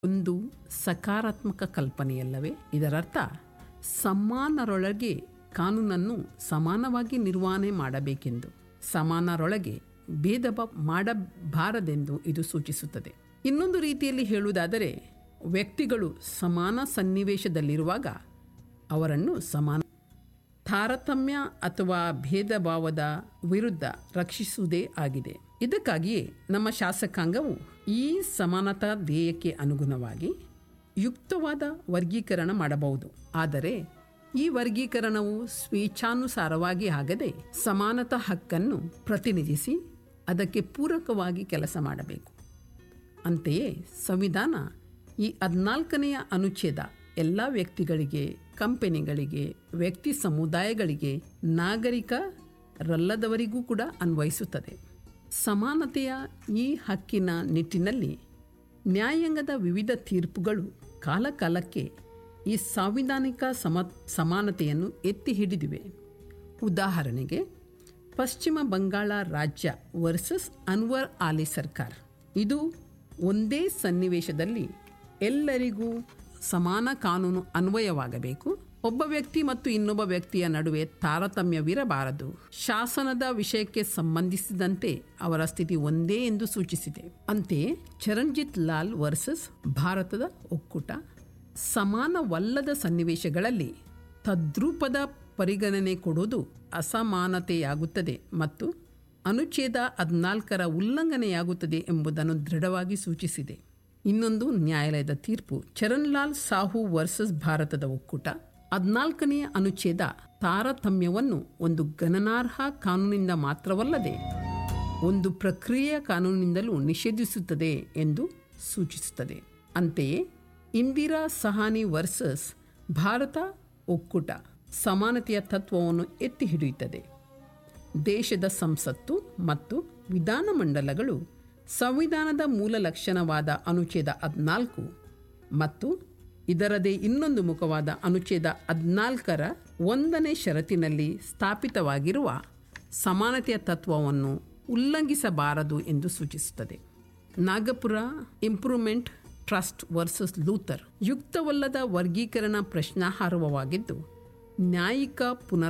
ಒಂದು ಸಕಾರಾತ್ಮಕ ಕಲ್ಪನೆಯಲ್ಲವೇ ಇದರರ್ಥ ಸಮಾನರೊಳಗೆ ಕಾನೂನನ್ನು ಸಮಾನವಾಗಿ ನಿರ್ವಹಣೆ ಮಾಡಬೇಕೆಂದು ಸಮಾನರೊಳಗೆ ಭೇದ ಭಾವ ಮಾಡಬಾರದೆಂದು ಇದು ಸೂಚಿಸುತ್ತದೆ ಇನ್ನೊಂದು ರೀತಿಯಲ್ಲಿ ಹೇಳುವುದಾದರೆ ವ್ಯಕ್ತಿಗಳು ಸಮಾನ ಸನ್ನಿವೇಶದಲ್ಲಿರುವಾಗ ಅವರನ್ನು ಸಮಾನ ತಾರತಮ್ಯ ಅಥವಾ ಭೇದ ಭಾವದ ವಿರುದ್ಧ ರಕ್ಷಿಸುವುದೇ ಆಗಿದೆ ಇದಕ್ಕಾಗಿಯೇ ನಮ್ಮ ಶಾಸಕಾಂಗವು ಈ ಸಮಾನತಾ ಧ್ಯೇಯಕ್ಕೆ ಅನುಗುಣವಾಗಿ ಯುಕ್ತವಾದ ವರ್ಗೀಕರಣ ಮಾಡಬಹುದು ಆದರೆ ಈ ವರ್ಗೀಕರಣವು ಸ್ವೇಚ್ಛಾನುಸಾರವಾಗಿ ಆಗದೆ ಸಮಾನತಾ ಹಕ್ಕನ್ನು ಪ್ರತಿನಿಧಿಸಿ ಅದಕ್ಕೆ ಪೂರಕವಾಗಿ ಕೆಲಸ ಮಾಡಬೇಕು ಅಂತೆಯೇ ಸಂವಿಧಾನ ಈ ಹದಿನಾಲ್ಕನೆಯ ಅನುಚ್ಛೇದ ಎಲ್ಲ ವ್ಯಕ್ತಿಗಳಿಗೆ ಕಂಪನಿಗಳಿಗೆ ವ್ಯಕ್ತಿ ಸಮುದಾಯಗಳಿಗೆ ನಾಗರಿಕರಲ್ಲದವರಿಗೂ ಕೂಡ ಅನ್ವಯಿಸುತ್ತದೆ ಸಮಾನತೆಯ ಈ ಹಕ್ಕಿನ ನಿಟ್ಟಿನಲ್ಲಿ ನ್ಯಾಯಾಂಗದ ವಿವಿಧ ತೀರ್ಪುಗಳು ಕಾಲಕಾಲಕ್ಕೆ ಈ ಸಾಂವಿಧಾನಿಕ ಸಮ ಸಮಾನತೆಯನ್ನು ಎತ್ತಿ ಹಿಡಿದಿವೆ ಉದಾಹರಣೆಗೆ ಪಶ್ಚಿಮ ಬಂಗಾಳ ರಾಜ್ಯ ವರ್ಸಸ್ ಅನ್ವರ್ ಆಲಿ ಸರ್ಕಾರ್ ಇದು ಒಂದೇ ಸನ್ನಿವೇಶದಲ್ಲಿ ಎಲ್ಲರಿಗೂ ಸಮಾನ ಕಾನೂನು ಅನ್ವಯವಾಗಬೇಕು ಒಬ್ಬ ವ್ಯಕ್ತಿ ಮತ್ತು ಇನ್ನೊಬ್ಬ ವ್ಯಕ್ತಿಯ ನಡುವೆ ತಾರತಮ್ಯವಿರಬಾರದು ಶಾಸನದ ವಿಷಯಕ್ಕೆ ಸಂಬಂಧಿಸಿದಂತೆ ಅವರ ಸ್ಥಿತಿ ಒಂದೇ ಎಂದು ಸೂಚಿಸಿದೆ ಅಂತೆಯೇ ಚರಣ್ಜಿತ್ ಲಾಲ್ ವರ್ಸಸ್ ಭಾರತದ ಒಕ್ಕೂಟ ಸಮಾನವಲ್ಲದ ಸನ್ನಿವೇಶಗಳಲ್ಲಿ ತದ್ರೂಪದ ಪರಿಗಣನೆ ಕೊಡುವುದು ಅಸಮಾನತೆಯಾಗುತ್ತದೆ ಮತ್ತು ಅನುಚ್ಛೇದ ಹದಿನಾಲ್ಕರ ಉಲ್ಲಂಘನೆಯಾಗುತ್ತದೆ ಎಂಬುದನ್ನು ದೃಢವಾಗಿ ಸೂಚಿಸಿದೆ ಇನ್ನೊಂದು ನ್ಯಾಯಾಲಯದ ತೀರ್ಪು ಚರಣ್ಲಾಲ್ ಸಾಹು ವರ್ಸಸ್ ಭಾರತದ ಒಕ್ಕೂಟ ಹದಿನಾಲ್ಕನೆಯ ಅನುಚ್ಛೇದ ತಾರತಮ್ಯವನ್ನು ಒಂದು ಗಣನಾರ್ಹ ಕಾನೂನಿಂದ ಮಾತ್ರವಲ್ಲದೆ ಒಂದು ಪ್ರಕ್ರಿಯೆಯ ಕಾನೂನಿನಿಂದಲೂ ನಿಷೇಧಿಸುತ್ತದೆ ಎಂದು ಸೂಚಿಸುತ್ತದೆ ಅಂತೆಯೇ ಇಂದಿರಾ ಸಹಾನಿ ವರ್ಸಸ್ ಭಾರತ ಒಕ್ಕೂಟ ಸಮಾನತೆಯ ತತ್ವವನ್ನು ಎತ್ತಿ ಹಿಡಿಯುತ್ತದೆ ದೇಶದ ಸಂಸತ್ತು ಮತ್ತು ವಿಧಾನಮಂಡಲಗಳು ಸಂವಿಧಾನದ ಮೂಲ ಲಕ್ಷಣವಾದ ಅನುಚ್ಛೇದ ಹದಿನಾಲ್ಕು ಮತ್ತು ಇದರದೇ ಇನ್ನೊಂದು ಮುಖವಾದ ಅನುಚ್ಛೇದ ಹದಿನಾಲ್ಕರ ಒಂದನೇ ಷರತ್ತಿನಲ್ಲಿ ಸ್ಥಾಪಿತವಾಗಿರುವ ಸಮಾನತೆಯ ತತ್ವವನ್ನು ಉಲ್ಲಂಘಿಸಬಾರದು ಎಂದು ಸೂಚಿಸುತ್ತದೆ Nagpur improvement trust versus Luther ಯುಕ್ತವಲ್ಲದ ವರ್ಗೀಕರಣ ಪ್ರಶ್ನಾರ್ಹವಾಗಿದ್ದು ನ್ಯಾಯಿಕ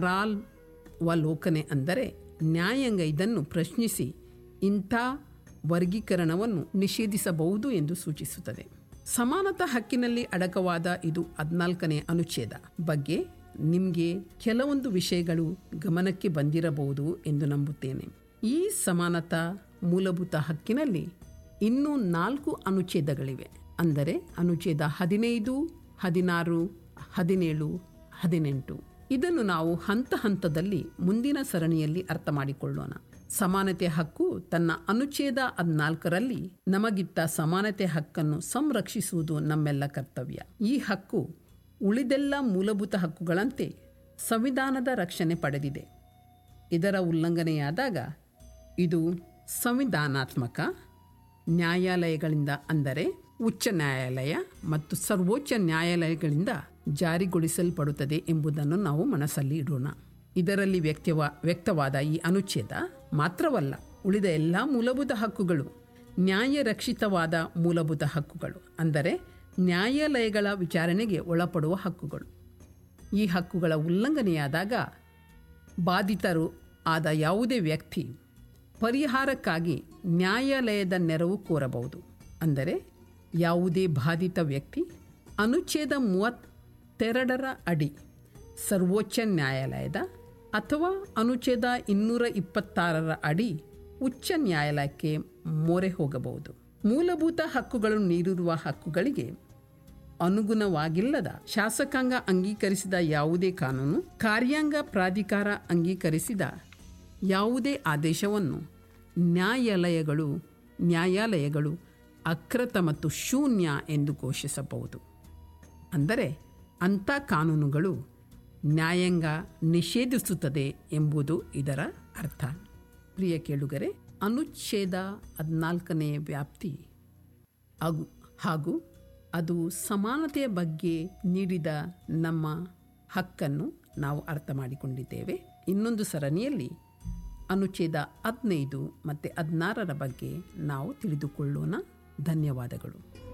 ಪುನರಾವಲೋಕನೆ ಅಂದರೆ ನ್ಯಾಯಾಂಗ ಇದನ್ನು ಪ್ರಶ್ನಿಸಿ ಇಂಥ ವರ್ಗೀಕರಣವನ್ನು ನಿಷೇಧಿಸಬಹುದು ಎಂದು ಸೂಚಿಸುತ್ತದೆ ಸಮಾನತಾ ಹಕ್ಕಿನಲ್ಲಿ ಅಡಕವಾದ ಇದು ಹದಿನಾಲ್ಕನೇ ಅನುಚ್ಛೇದ ಬಗ್ಗೆ ನಿಮಗೆ ಕೆಲವೊಂದು ವಿಷಯಗಳು ಗಮನಕ್ಕೆ ಬಂದಿರಬಹುದು ಎಂದು ನಂಬುತ್ತೇನೆ ಈ ಸಮಾನತಾ ಮೂಲಭೂತ ಹಕ್ಕಿನಲ್ಲಿ ಇನ್ನೂ ನಾಲ್ಕು ಅನುಚ್ಛೇದಗಳಿವೆ ಅಂದರೆ ಅನುಚ್ಛೇದ ಹದಿನೈದು ಹದಿನಾರು ಹದಿನೇಳು ಹದಿನೆಂಟು ಇದನ್ನು ನಾವು ಹಂತ ಹಂತದಲ್ಲಿ ಮುಂದಿನ ಸರಣಿಯಲ್ಲಿ ಅರ್ಥ ಮಾಡಿಕೊಳ್ಳೋಣ ಸಮಾನತೆ ಹಕ್ಕು ತನ್ನ ಅನುಚ್ಛೇದ ಹದಿನಾಲ್ಕರಲ್ಲಿ ನಮಗಿತ್ತ ಸಮಾನತೆ ಹಕ್ಕನ್ನು ಸಂರಕ್ಷಿಸುವುದು ನಮ್ಮೆಲ್ಲ ಕರ್ತವ್ಯ ಈ ಹಕ್ಕು ಉಳಿದೆಲ್ಲ ಮೂಲಭೂತ ಹಕ್ಕುಗಳಂತೆ ಸಂವಿಧಾನದ ರಕ್ಷಣೆ ಪಡೆದಿದೆ ಇದರ ಉಲ್ಲಂಘನೆಯಾದಾಗ ಇದು ಸಂವಿಧಾನಾತ್ಮಕ ನ್ಯಾಯಾಲಯಗಳಿಂದ ಅಂದರೆ ಉಚ್ಚ ನ್ಯಾಯಾಲಯ ಮತ್ತು ಸರ್ವೋಚ್ಚ ನ್ಯಾಯಾಲಯಗಳಿಂದ ಜಾರಿಗೊಳಿಸಲ್ಪಡುತ್ತದೆ ಎಂಬುದನ್ನು ನಾವು ಮನಸ್ಸಲ್ಲಿ ಇಡೋಣ ಇದರಲ್ಲಿ ವ್ಯಕ್ತವ ವ್ಯಕ್ತವಾದ ಈ ಅನುಚ್ಛೇದ ಮಾತ್ರವಲ್ಲ ಉಳಿದ ಎಲ್ಲ ಮೂಲಭೂತ ಹಕ್ಕುಗಳು ನ್ಯಾಯ ರಕ್ಷಿತವಾದ ಮೂಲಭೂತ ಹಕ್ಕುಗಳು ಅಂದರೆ ನ್ಯಾಯಾಲಯಗಳ ವಿಚಾರಣೆಗೆ ಒಳಪಡುವ ಹಕ್ಕುಗಳು ಈ ಹಕ್ಕುಗಳ ಉಲ್ಲಂಘನೆಯಾದಾಗ ಬಾಧಿತರು ಆದ ಯಾವುದೇ ವ್ಯಕ್ತಿ ಪರಿಹಾರಕ್ಕಾಗಿ ನ್ಯಾಯಾಲಯದ ನೆರವು ಕೋರಬಹುದು ಅಂದರೆ ಯಾವುದೇ ಬಾಧಿತ ವ್ಯಕ್ತಿ ಅನುಚ್ಛೇದ ಮೂವತ್ತೆರಡರ ಅಡಿ ಸರ್ವೋಚ್ಚ ನ್ಯಾಯಾಲಯದ ಅಥವಾ ಅನುಚ್ಛೇದ ಇನ್ನೂರ ಇಪ್ಪತ್ತಾರರ ಅಡಿ ಉಚ್ಚ ನ್ಯಾಯಾಲಯಕ್ಕೆ ಮೊರೆ ಹೋಗಬಹುದು ಮೂಲಭೂತ ಹಕ್ಕುಗಳು ನೀಡಿರುವ ಹಕ್ಕುಗಳಿಗೆ ಅನುಗುಣವಾಗಿಲ್ಲದ ಶಾಸಕಾಂಗ ಅಂಗೀಕರಿಸಿದ ಯಾವುದೇ ಕಾನೂನು ಕಾರ್ಯಾಂಗ ಪ್ರಾಧಿಕಾರ ಅಂಗೀಕರಿಸಿದ ಯಾವುದೇ ಆದೇಶವನ್ನು ನ್ಯಾಯಾಲಯಗಳು ನ್ಯಾಯಾಲಯಗಳು ಅಕ್ರತ ಮತ್ತು ಶೂನ್ಯ ಎಂದು ಘೋಷಿಸಬಹುದು ಅಂದರೆ ಅಂಥ ಕಾನೂನುಗಳು ನ್ಯಾಯಾಂಗ ನಿಷೇಧಿಸುತ್ತದೆ ಎಂಬುದು ಇದರ ಅರ್ಥ ಪ್ರಿಯ ಕೇಳುಗರೆ ಅನುಚ್ಛೇದ ಹದಿನಾಲ್ಕನೇ ವ್ಯಾಪ್ತಿ ಹಾಗೂ ಹಾಗೂ ಅದು ಸಮಾನತೆಯ ಬಗ್ಗೆ ನೀಡಿದ ನಮ್ಮ ಹಕ್ಕನ್ನು ನಾವು ಅರ್ಥ ಮಾಡಿಕೊಂಡಿದ್ದೇವೆ ಇನ್ನೊಂದು ಸರಣಿಯಲ್ಲಿ ಅನುಚ್ಛೇದ ಹದಿನೈದು ಮತ್ತು ಹದಿನಾರರ ಬಗ್ಗೆ ನಾವು ತಿಳಿದುಕೊಳ್ಳೋಣ ಧನ್ಯವಾದಗಳು